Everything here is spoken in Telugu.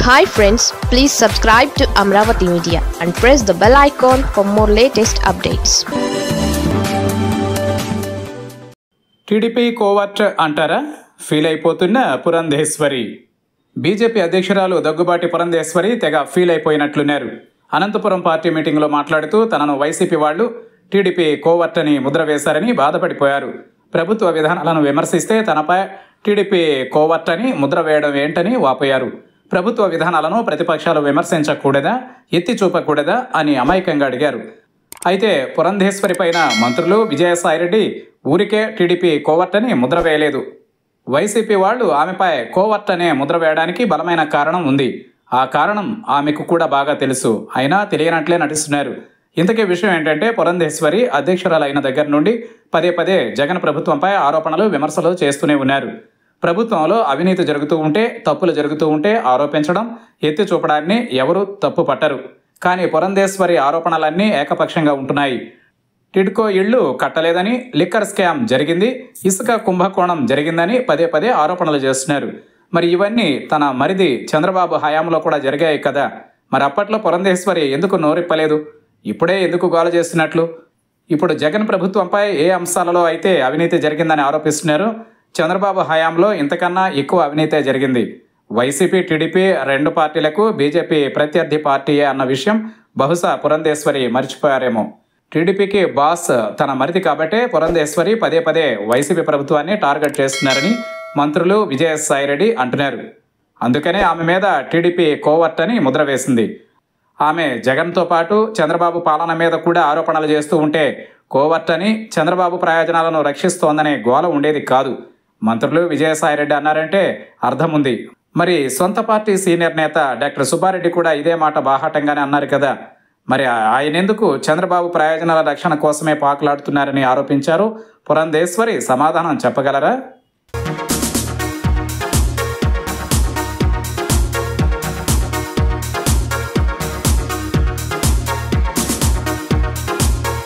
hi friends please subscribe to Amaravati media and press the bell icon for more latest updates TDP covert అంటారా ఫీల్ అయిపోతున్న పురంధేశ్వరి బీజేపీ అధ్యక్షురాలు దగ్గుబాటి పురంధేశ్వరి తెగ ఫీల్ అయిపోయినట్లున్నారు అనంతపురం పార్టీ మీటింగ్లో మాట్లాడుతూ తనను వైసీపీ వాళ్ళు టీడీపీ కోవర్ట్ అని ముద్ర వేశారని బాధపడిపోయారు ప్రభుత్వ విధానాలను విమర్శిస్తే తనపై టీడీపీ కోవర్ట్ అని ముద్ర వేయడం ఏంటని వాపోయారు ప్రభుత్వ విధానాలను ప్రతిపక్షాలు విమర్శించకూడదా ఎత్తి చూపకూడదా అని అమాయకంగా అడిగారు అయితే పురంధేశ్వరి పైన మంత్రులు విజయసాయిరెడ్డి ఊరికే టీడీపీ కోవర్ట్ అని ముద్ర వేయలేదు వైసీపీ వాళ్ళు ఆమెపై కోవర్ట్ అనే ముద్ర వేయడానికి బలమైన కారణం ఉంది ఆ కారణం ఆమెకు కూడా బాగా తెలుసు అయినా తెలియనట్లే నటిస్తున్నారు ఇంతకీ విషయం ఏంటంటే పురంధేశ్వరి అధ్యక్షురాలైన దగ్గర నుండి పదే పదే జగన్ ప్రభుత్వంపై ఆరోపణలు విమర్శలు చేస్తూనే ఉన్నారు ప్రభుత్వంలో అవినీతి జరుగుతూ ఉంటే తప్పులు జరుగుతూ ఉంటే ఆరోపించడం ఎత్తి చూపడాన్ని ఎవరూ తప్పు పట్టరు కానీ పురంధేశ్వరి ఆరోపణలన్నీ ఏకపక్షంగా ఉంటున్నాయి టిడ్కో ఇళ్లు కట్టలేదని లిక్కర్ స్కామ్ జరిగింది ఇసుక కుంభకోణం జరిగిందని పదే పదే ఆరోపణలు చేస్తున్నారు మరి ఇవన్నీ తన మరిది చంద్రబాబు హయాంలో కూడా జరిగాయి కదా మరి అప్పట్లో పురంధేశ్వరి ఎందుకు నోరిప్పలేదు ఇప్పుడే ఎందుకు గోల చేస్తున్నట్లు ఇప్పుడు జగన్ ప్రభుత్వంపై ఏ అంశాలలో అయితే అవినీతి జరిగిందని ఆరోపిస్తున్నారు చంద్రబాబు హయాంలో ఇంతకన్నా ఎక్కువ అవినీతే జరిగింది వైసీపీ టీడీపీ రెండు పార్టీలకు బీజేపీ ప్రత్యర్థి పార్టీయే అన్న విషయం బహుశా పురంధేశ్వరి మర్చిపోయారేమో టీడీపీకి బాస్ తన మరిది కాబట్టే పురంధేశ్వరి పదే పదే వైసీపీ ప్రభుత్వాన్ని టార్గెట్ చేస్తున్నారని మంత్రులు విజయసాయిరెడ్డి అంటున్నారు అందుకనే ఆమె మీద టీడీపీ కోవర్ట్ అని ముద్ర వేసింది ఆమె జగన్తో పాటు చంద్రబాబు పాలన మీద కూడా ఆరోపణలు చేస్తూ ఉంటే కోవర్ట్ అని చంద్రబాబు ప్రయోజనాలను రక్షిస్తోందనే గోల ఉండేది కాదు మంత్రులు విజయసాయిరెడ్డి అన్నారంటే అర్థం ఉంది మరి సొంత పార్టీ సీనియర్ నేత డాక్టర్ సుబ్బారెడ్డి కూడా ఇదే మాట బాహాటంగానే అన్నారు కదా మరి ఆయన ఎందుకు చంద్రబాబు ప్రయోజనాల రక్షణ కోసమే పాకులాడుతున్నారని ఆరోపించారు పురంధేశ్వరి సమాధానం చెప్పగలరా